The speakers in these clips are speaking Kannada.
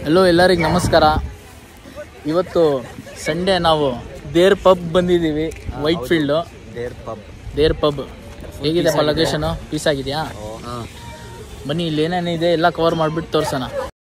ಹಲೋ ಎಲ್ಲರಿಗೂ ನಮಸ್ಕಾರ ಇವತ್ತು ಸಂಡೇ ನಾವು ದೇರ್ ಪಬ್ ಬಂದಿದ್ದೀವಿ Whitefield there pub there pub ಹೇಗಿದೆಪ್ಪ ಲೊಕೇಶನು ಪೀಸ್ ಆಗಿದೆಯಾ ಬನ್ನಿ ಇಲ್ಲಿ ಏನೇನಿದೆ ಎಲ್ಲ ಕವರ್ ಮಾಡಿಬಿಟ್ಟು ತೋರ್ಸೋಣ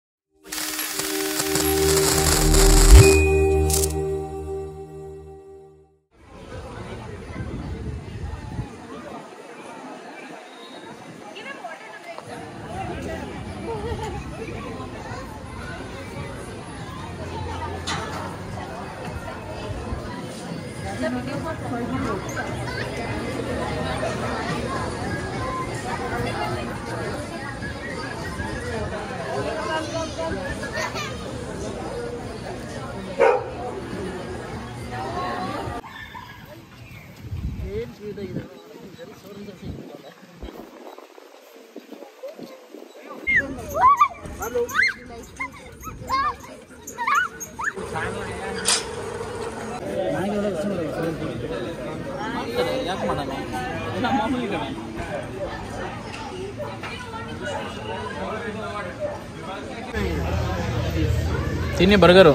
ಯಾಕೆ ಮಾಡೋಣ ಇಲ್ಲ ಮಾಮೂಲಿ ಕಣೆ. ತಿನ್ನಿ ಬರ್ಗರು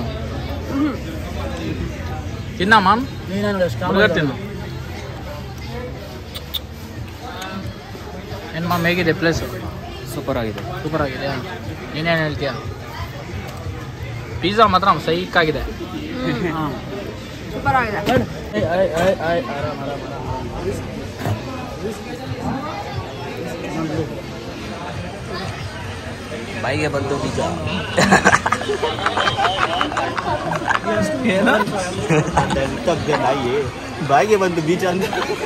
ತಿನ್ನ ಮಾಮ್ ಬರ್ಗರ್ ತಿನ್ನು ಏನು ಮಾಮ್ ಹೇಗಿದೆ ಪ್ಲೇಸು ಸೂಪರ್ ಆಗಿದೆ ಸೂಪರ್ ಆಗಿದೆ ನೀನೇನು ಹೇಳ್ತೀಯ ಪಿಜ್ಜಾ ಮಾತ್ರ ಸೈಕ್ ಆಗಿದೆ ಸೂಪರ್ ಆಗಿದೆ ಬಾಯಿಗೆ ಬಂತು ಬೀಜ ತಗ್ದೆ ನಾಯಿ ಬಾಯಿಗೆ ಬಂತು ಬೀಜ ಅಂತ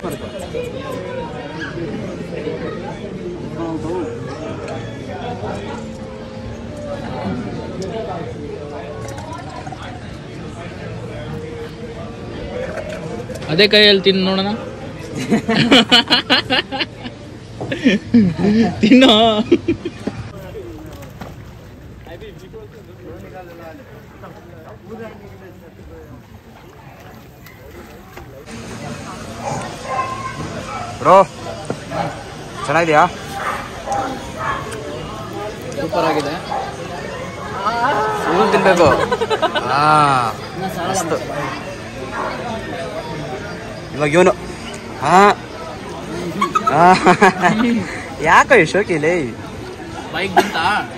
ಅದೇ ಕೈಯಲ್ಲಿ ತಿನ್ನು ನೋಡೋಣ ತಿನ್ನೋ ಬ್ರೋ ಚೆನ್ನಾಗಿದೆಯಾ ಸೂಪರ್ ಆಗಿದೆ ಫುಲ್ ತಿನ್ಬೇಕು ಹಾ ಮಸ್ತ್ ಇವಾಗ ಇವನು ಹಾ ಯಾಕೋ ಶೋಕಿಲೇ ಬೈಕ್ ಬಂತ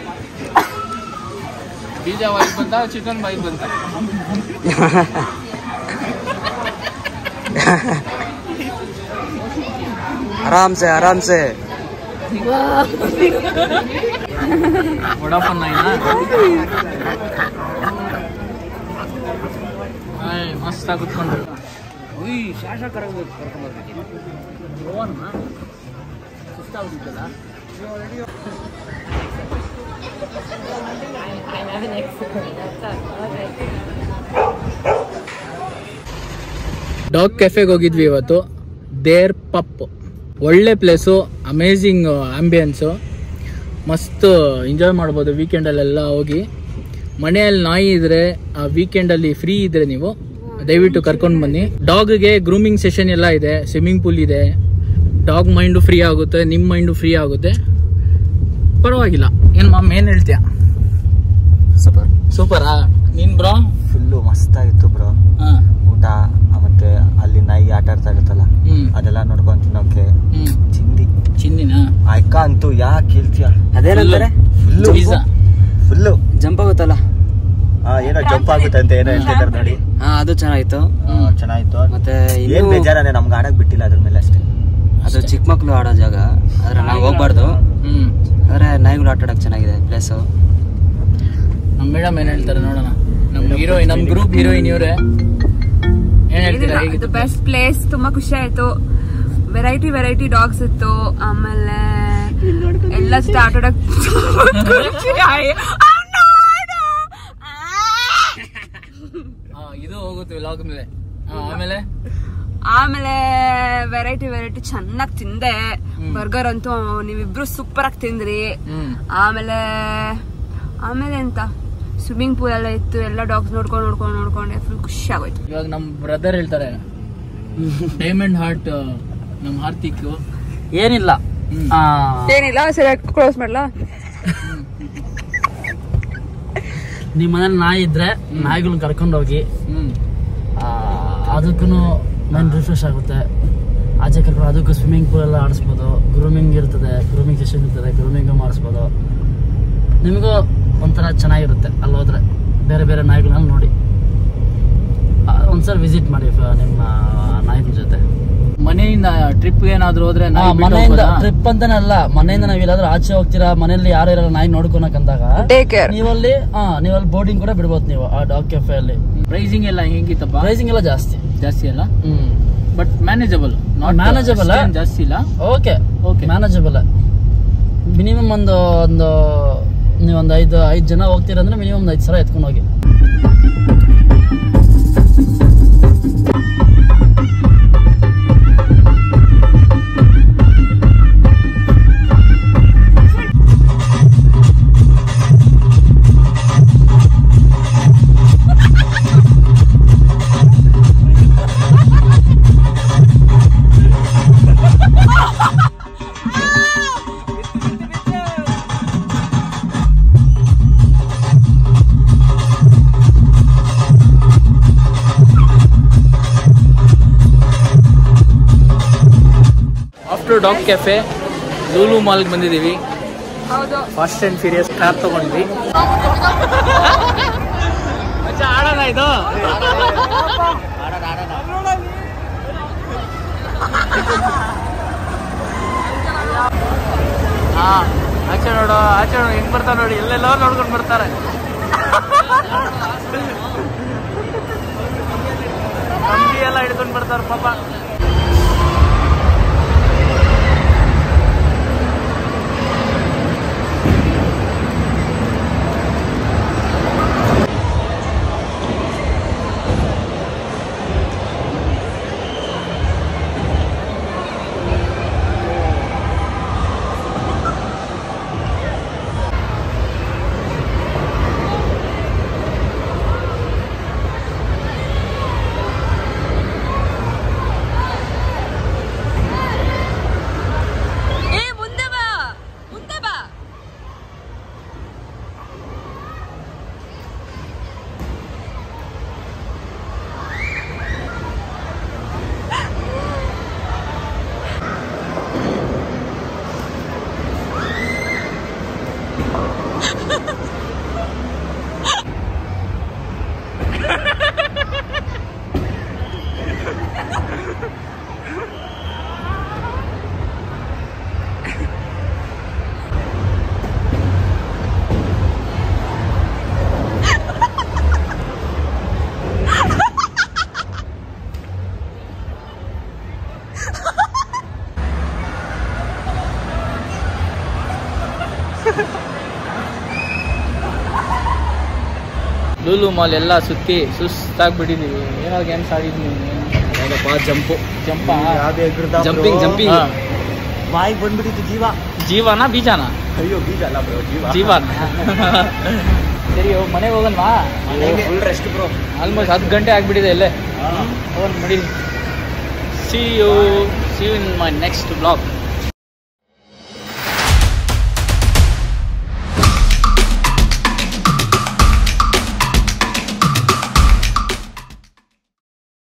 ಬೀಜ ಬೈಕ್ ಬಂತ ಚಿಕನ್ ಬೈಕ್ ಬಂತ ಆರಾಮ್ ಸೆ ಆರಾಮ್ ಸೆ ವಡಾಪನ್ ನೈನಾ ಆಯ್ ಮಸ್ತ್ ಆಗಿ ಕುತ್ಕೊಂಡು ಡಾಗ್ ಕೆಫೆಗೆ ಹೋಗಿದ್ವಿ ಇವತ್ತು ದೇರ್ ಪಪ್ ಒಳ್ಳೆ ಪ್ಲೇಸು ಅಮೇಝಿಂಗ್ ಆಂಬಿಯನ್ಸು ಮಸ್ತ್ ಎಂಜಾಯ್ ಮಾಡ್ಬೋದು ವೀಕೆಂಡಲ್ಲೆಲ್ಲ ಹೋಗಿ ಮನೆಯಲ್ಲಿ ನಾಯಿ ಇದ್ರೆ ಆ ವೀಕೆಂಡಲ್ಲಿ ಫ್ರೀ ಇದ್ರೆ ನೀವು ದಯವಿಟ್ಟು ಕರ್ಕೊಂಡು ಬನ್ನಿ ಡಾಗ್ಗೆ ಗ್ರೂಮಿಂಗ್ ಸೆಷನ್ ಎಲ್ಲ ಇದೆ ಸ್ವಿಮ್ಮಿಂಗ್ ಪೂಲ್ ಇದೆ ಡಾಗ್ ಮೈಂಡು ಫ್ರೀ ಆಗುತ್ತೆ ನಿಮ್ಮ ಮೈಂಡು ಫ್ರೀ ಆಗುತ್ತೆ ಪರವಾಗಿಲ್ಲ ಏನು ಮಾಮ್ ಏನು ಹೇಳ್ತೀಯ ಸೂಪರ್ ಸೂಪರಾ ನೀನು ಬ್ರೋ ಫುಲ್ಲು ಮಸ್ತಾಗಿತ್ತು ಬ್ರೋ ಹಾಂ ಊಟ ಮತ್ತೆ ಅಲ್ಲಿ ನಾಯಿ ಆಟ ಆಡ್ತಾ ಇರುತ್ತಲ್ಲ ಹ್ಞೂ ಅದೆಲ್ಲ ನೋಡ್ಕೊಂಡ್ ತಿನ್ನೋಕೆ ಹ್ಞೂ ಚಿಂದಿ ಚಿನ್ನಿನ ಆ ಅಕ್ಕ ಅಂತೂ ಯಾಕೆ ಹೇಳ್ತೀಯ ಅದೇನಂತಾರೆ? Full pizza. ಫುಲ್ಲು ಜಂಪ್ ಆಗುತ್ತಲ್ಲ ಆ, ಏನೋ ಜಂಪ್ ಆಗುತ್ತೆ ಅಂತ ಏನೋ ಹೇಳ್ತಿದ್ದಾರೆ ನೋಡಿ ಹಾ ಅದು ಚೆನ್ನಾಗಿತ್ತು ಆ, ಚೆನ್ನಾಗಿತ್ತು ಮತ್ತೆ ಏನ್ ಇನ್ನು ಬೇಜಾರನೆ ನಮ್ಗೆ ಆಡಕ್ ಬಿಟ್ಟಿಲ್ಲ ಅದ್ರ ಮೇಲೆ ಅಷ್ಟೇ ಅದು ಚಿಕ್ಕ ಮಕ್ಳು ಆಡೋ ಜಾಗ ಆದ್ರೆ ನಾವು ಹೋಗ್ಬಾರ್ದು ಹ್ಞೂ ಆದ್ರೆ ನಾಯಿಗಳು ಆಟ ಆಡಕ್ ಚೆನ್ನಾಗಿದೆ ಪ್ಲೇಸು ನಮ್ಮ ಮೇಡಮ್ ಏನ್ ಹೇಳ್ತಾರೆ ನೋಡೋಣ ನಮ್ಮ ಹೀರೋಯಿನ್ ನಮ್ಮ ಗ್ರೂಪ್ ಹೀರೋಯಿನ್ ಇವರೇ ಏನ್ ಹೇಳ್ತೀರಾ ಹೇಗೆ ಇದು ಬೆಸ್ಟ್ ಪ್ಲೇಸ್ ತುಂಬಾ ಖುಷಿ ಆಯ್ತು ವೆರೈಟಿ ವೆರೈಟಿ ಡಾಗ್ಸ್ ಇತ್ತು ಆಮೇಲೆ ಎಲ್ಲ ಜೊತೆ ಆಟ ಆಡಕ್ ಖುಷಿ ಆಯ್- ಆ, ನೋಡು. ಆ. ಹಾ, ಇದು ಹೋಗುತ್ತೆ ವ್ಲಾಗ್ ಮೇಲೆ ಹಾ, ಆಮೇಲೆ ಆಮೇಲೆ ವೆರೈಟಿ ವೆರೈಟಿ ಚೆನ್ನಾಗಿ ತಿಂದೆ ಬರ್ಗರ್ ಅಂತೂ ನೀವಿಬ್ರು ಸೂಪರ್ ಆಗಿ ತಿಂದ್ರಿ ಹ್ಮ್ ಆಮೇಲೆ ಆಮೇಲೆ ಎಂತ ಸ್ವಿಮ್ಮಿಂಗ್ ಪೂಲ್ ಎಲ್ಲ ಇತ್ತು ಎಲ್ಲ ಡಾಗ್ಸ್ ನೋಡ್ಕೊಂಡು ನೋಡ್ಕೊಂಡು ನೋಡ್ಕೊಂಡೆ ಫುಲ್ ಖುಷಿ ಆಗೋಯ್ತು ಇವಾಗ ನಮ್ಮ ಬ್ರದರ್ ಹೇಳ್ತಾರೆ ಡೈಮಂಡ್ ಹಾರ್ಟ್ ನಮ್ಮ ಹಾರ್ದಿಕ್ ಏನಿಲ್ಲ ಹ್ಮ್. ಆ, ಏನಿಲ್ಲ ಸರಿ ಕ್ಲೋಸ್ ಮಾಡ್ಲಾ ನಿಮ್ಮ ಮನೇಲಿ ನಾಯಿ ಇದ್ರೆ ನಾಯಿಗಳನ್ನ ಕರ್ಕೊಂಡು ಹೋಗಿ ಹ್ಮ್ ಅದಕ್ಕೂ ಮೈಂಡ್ ರಿಫ್ರೆಶ್ ಆಗುತ್ತೆ ಆಚೆ ಕರ್ಕೊಂಡು ಅದಕ್ಕೂ ಸ್ವಿಮ್ಮಿಂಗ್ ಪೂಲ್ ಎಲ್ಲ ಆಡಿಸ್ಬೋದು ಗ್ರೂಮಿಂಗ್ ಇರ್ತದೆ ಗ್ರೂಮಿಂಗ್ ಸೆಷನ್ ಇರ್ತದೆ ಗ್ರೂಮಿಂಗ್ ಮಾಡಿಸ್ಬೋದು ನಿಮಗೂ ಒಂಥರ ಚೆನ್ನಾಗಿರುತ್ತೆ ಅಲ್ಲಿ ಹೋದ್ರೆ ಬೇರೆ ಬೇರೆ ನಾಯಿಗಳನ್ನ ನೋಡಿ ಆ, ಒಂದ್ಸಲ ವಿಸಿಟ್ ಮಾಡಿ ಫ- ನಿಮ್ಮ ನಾಯಿಗಳ ಜೊತೆ ಮನೆಯಿಂದ ಟ್ರಿಪ್ ಏನಾದ್ರು ಹೋದ್ರೆ ಆ, ನಾಯಿ ಬಿಟ್ಟು ಮನೆಯಿಂದ ಹೋಗ್ಬೋದಾ? ಟ್ರಿಪ್ ಅಂತಾನೆ ಅಲ್ಲ ಮನೆಯಿಂದ ನಾವ್ ಎಲ್ಲಾದ್ರೂ ಆಚೆ ಹೋಗ್ತೀರಾ ಮನೆಯಲ್ಲಿ ಯಾರು ಇರಲ್ಲ ನಾಯಿ ನೋಡ್ಕೊಳಕ್ ಅಂದಾಗ ಟೇಕ್ ಕೇರ್ ನೀವಲ್ಲಿ ಹಾ ನೀವಲ್ಲಿ ಬೋರ್ಡಿಂಗ್ ಕೂಡ ಬಿಡ್ಬೋದು ನೀವು ಆ ಡಾಗ್ ಕೆಫೆ ಅಲ್ಲಿ ಪ್ರೈಸಿಂಗ್ ಎಲ್ಲ ಹೆಂಗಿತ್ತಪ್ಪ ಪ್ರೈಸಿಂಗ್ ಎಲ್ಲ ಜಾಸ್ತಿ ಜಾಸ್ತಿ ಅಲ್ಲ hmm but manageable not Manageable ಆ? ಜಾಸ್ತಿ ಇಲ್ಲ ಓಕೆ Okay. ಮ್ಯಾನೇಜಬಲ್ ಮಿನಿಮಮ್ ಒಂದು ಒಂದು ನೀವೊಂದು ಐದು ಐದು ಜನ ಹೋಗ್ತೀರಂದ್ರೆ ಮಿನಿಮಮ್ ಒಂದು ಐದು ಸಾವಿರ ಎತ್ಕೊಂಡು ಹೋಗಿ ಆಫ್ಟರ್ ಡಾಗ್ ಕೆಫೆ ಲೂಲು ಮಾಲ್ಗೆ ಬಂದಿದ್ದೀವಿ ಹೌದು ಫಾಸ್ಟ್ ಅಂಡ್ ಫ್ಯೂರಿಯಸ್ ಕಾರ್ ತಗೊಂಡ್ವಿ ಆಡೋಣ ಇದು ಹಾ ಆಚೆ ನೋಡು ಆಚೆ ನೋಡು ಹೆಂಗ್ ಬರ್ತಾರೆ ನೋಡಿ ಎಲ್ಲೆಲ್ಲೋ ನೋಡ್ಕೊಂಡು ಬರ್ತಾರೆ ಕಂಬಿ ಎಲ್ಲ ಹಿಡ್ಕೊಂಡು ಬರ್ತಾರೆ ಪಾಪ ಏ ಮುಂದೆ ಬಾ ಮುಂದೆ ಬಾ ಲೂಲು ಮಾಲ್ ಎಲ್ಲ ಸುತ್ತಿ ಸುಸ್ತಾಗ್ಬಿಟ್ಟಿದೀವಿ ಏನೋ ಗೇಮ್ಸ್ ಆಡಿದ್ವಿ ಹೌದಪ್ಪ ಜಂಪು ಜಂಪ ಯಾವ್ದು ಎಗ್ರದ Jumping, jumping. ಬಾಯಿಗೆ ಬಂದ್ಬಿಟ್ಟಿತ್ತು ಜೀವ ಜೀವನ ಬೀಜನ ಅಯ್ಯೋ ಬೀಜ ಅಲ್ಲ ಬ್ರೋ ಜೀವ ಜೀವನ ಸರಿ ಹೋಗ್ ಮನೆಗೆ ಹೋಗಲ್ವಾ ಫುಲ್ ರೆಸ್ಟ್ ಬ್ರೋ ಆಲ್ಮೋಸ್ಟ್ ಹತ್ತು ಗಂಟೆ ಆಗ್ಬಿಟ್ಟಿದೆ ಇಲ್ಲೇ ಹೋಗೋಣ ನೋಡಿ see you see you in my next blog